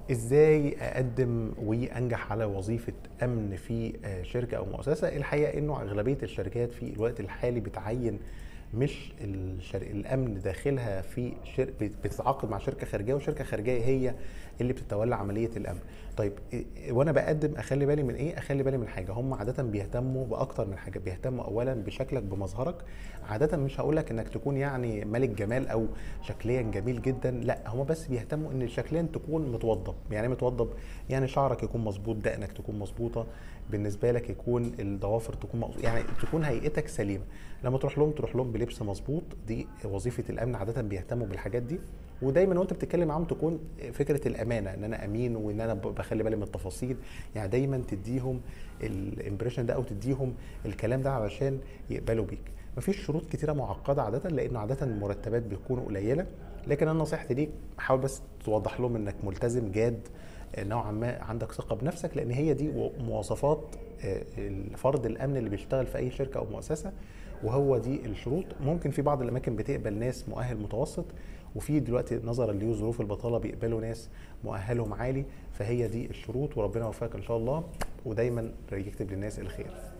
ازاي اقدم وانجح على وظيفه امن في آه، شركه او مؤسسه الحقيقه انه اغلبيه الشركات في الوقت الحالي بتعين مش الشر... الامن داخلها في شر... بتتعاقد مع شركه خارجيه وشركه خارجيه هي اللي بتتولى عمليه الامن طيب إيه- وانا بقدم اخلي بالي من ايه اخلي بالي من حاجه هم عاده بيهتموا باكتر من حاجه بيهتموا اولا بشكلك بمظهرك عاده مش هقول لك انك تكون يعني ملك جمال او شكليا جميل جدا لا هم بس بيهتموا ان شكليا تكون متوضب يعني إيه متوضب يعني شعرك يكون مظبوط دقنك تكون مظبوطه بالنسبه لك يكون الضوافر تكون مقصود يعني تكون هيئتك سليمه لما تروح لهم تروح لهم بلبس مظبوط دي وظيفه الامن عاده بيهتموا بالحاجات دي ودايما وانت بتتكلم معاهم تكون فكره الامانه ان انا امين وان انا بخلي بالي من التفاصيل يعني دايما تديهم الامبريشن ده او تديهم الكلام ده علشان يقبلوا بيك مفيش شروط كتيره معقده عاده لانه عاده المرتبات بتكون قليله لكن انا نصيحتي ليك حاول بس توضح لهم انك ملتزم جاد نوعا ما عندك ثقه بنفسك لان هي دي مواصفات آه، الفرد الامن اللي بيشتغل في اي شركه او مؤسسه وهو دي الشروط ممكن في بعض الاماكن بتقبل ناس مؤهل متوسط وفي دلوقتي نظرا لظروف البطاله بيقبلوا ناس مؤهلهم عالي فهي دي الشروط وربنا يوفقك ان شاء الله ودايما يكتب للناس الخير